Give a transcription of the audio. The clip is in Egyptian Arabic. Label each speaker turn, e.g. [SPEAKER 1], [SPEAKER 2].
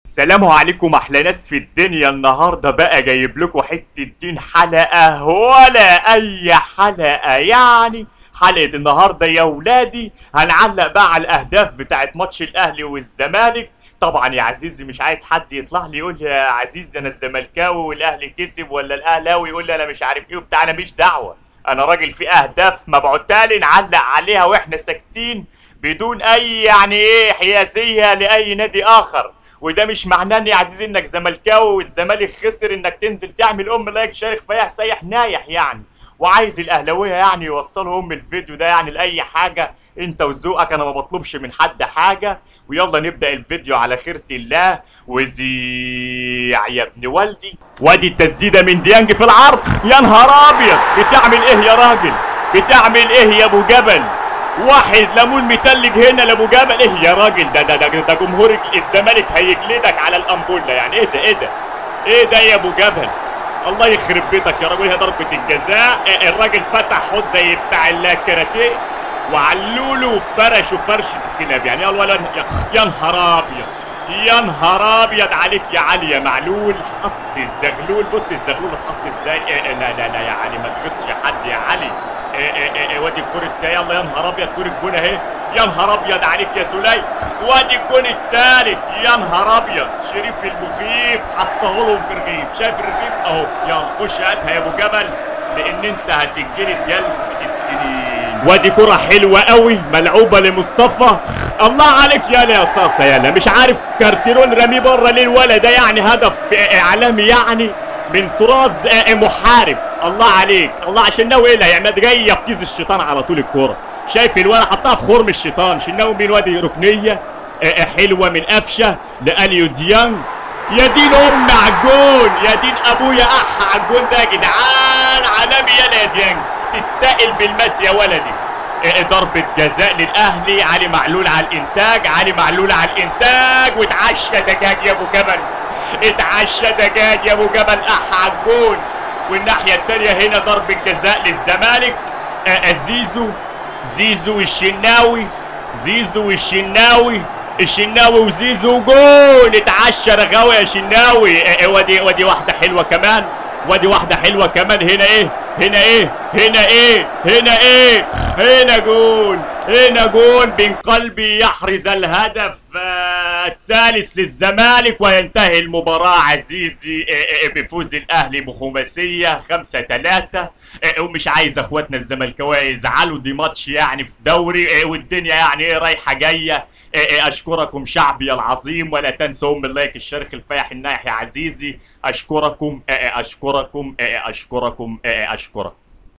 [SPEAKER 1] سلام عليكم احلى ناس في الدنيا النهارده بقى جايب لكم حته دين حلقه ولا اي حلقه يعني حلقه النهارده يا ولادي هنعلق بقى على الاهداف بتاعت ماتش الاهلي والزمالك طبعا يا عزيزي مش عايز حد يطلع لي يقول لي يا عزيزي انا الزملكاوي والاهلي كسب ولا الاهلاوي يقول لي انا مش عارف ايه وبتاع انا مش دعوه انا راجل في اهداف مبعوتالي نعلق عليها واحنا ساكتين بدون اي يعني ايه حيازيه لاي نادي اخر وده مش معناه ان يا عزيزي انك زملكاوي والزمالك خسر انك تنزل تعمل ام لايك شارك فيح سايح نايح يعني وعايز الاهلاويه يعني يوصلوا ام الفيديو ده يعني لاي حاجه انت وذوقك انا ما بطلبش من حد حاجه ويلا نبدا الفيديو على خيرة الله وزيع يا ابن والدي وادي التسديده من ديانج في العرض يا نهار ابيض بتعمل ايه يا راجل بتعمل ايه يا ابو جبل واحد ليمون متلج هنا لابو جبل ايه يا راجل ده ده ده, ده جمهور الزمالك هيجلدك على الامبوله يعني ايه ده ايه ده ايه ده يا ابو جبل الله يخرب بيتك يا راجل هي ضربة الجزاء إيه الراجل فتح حوض زي بتاع الكاراتيه وعلوله وفرشوا فرشة الكلاب يعني يا الولد يا, يا نهار ابيض يا نهار ابيض عليك يا علي يا معلول حط الزغلول بص الزغلول اتحط ازاي إيه إيه لا لا لا يا علي ما تغصش حد يا علي إيه إيه إيه إيه وادي الكورة ده يلا يا نهار ابيض كورة الجون اهي يا نهار ابيض عليك يا سليم وادي الجون التالت يا نهار ابيض شريف المخيف حطه لهم في الرغيف شايف الرغيف اهو يلا خش هاتها يا ابو جبل لان انت هتتجلد جلدة السنين وادي كرة حلوة قوي ملعوبة لمصطفى الله عليك يالا يا صاصة يالا مش عارف كارتيرون رميه بره ليه الولد ده يعني هدف اعلامي يعني من طراز محارب الله عليك الله عشان ناوي ايه اللي هيعمل جاي يفتيز الشيطان على طول الكوره شايف الولد حطها في خرم الشيطان شناوي مين وادي ركنيه حلوه من قفشه لاليو ديانج يا دين ام عجون يا دين ابويا اح عجون ده يا جدعان عالمي يالا يا ديانج تتقل بالمس يا ولدي ضربة جزاء للأهلي علي معلول على الإنتاج علي معلول على الإنتاج واتعشى دجاج يا أبو جبل اتعشى دجاج يا أبو جبل أح عجون والناحية التانية هنا ضربة جزاء للزمالك زيزو زيزو الشناوي زيزو الشناوي الشناوي وزيزو جول اتعشى رغاوي يا شناوي ودي ودي واحدة حلوة كمان ودي واحدة حلوة كمان هنا ايه هنا ايه هنا ايه هنا ايه هنا جول هنا جول بن قلبي يحرز الهدف الثالث للزمالك وينتهي المباراة عزيزي بفوز الأهلي بخماسية خمسة ثلاثة ومش عايز اخواتنا الزملكاويه يزعلوا دي ماتش يعني في دوري والدنيا يعني ايه رايحة جاية اشكركم شعبي العظيم ولا تنسوا ام اللايك الشرق الفايح النايح يا عزيزي اشكركم اشكركم اشكركم اشكركم